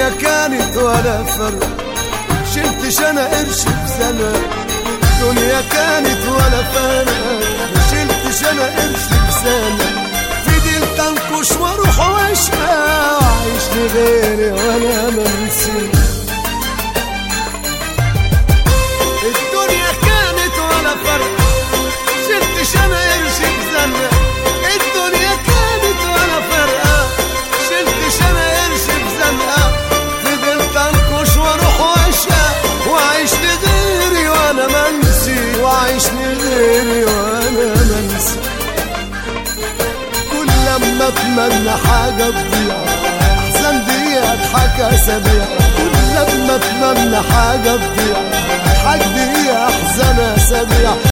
الدنيا كانت ولا فرق شلتش انا قرش بسنة الدنيا كانت ولا فرق شلتش انا قرش بسنة فضلت انكش واروح واشقى وعيش لغيري وانا منسي الدنيا كانت ولا فرق شلتش انا قرش بسنة الدنيا كانت ولا فرقة شلتش انا قرش بزنقة فضلت انكش واروح واشقى وعيش لغيري وانا منسي وعيش لغيري وانا منسي كل لما اتمنى حاجة تضيع احزن دي اضحك اسابيع كل لما اتمنى حاجة تضيع اضحك دي احزن اسابيع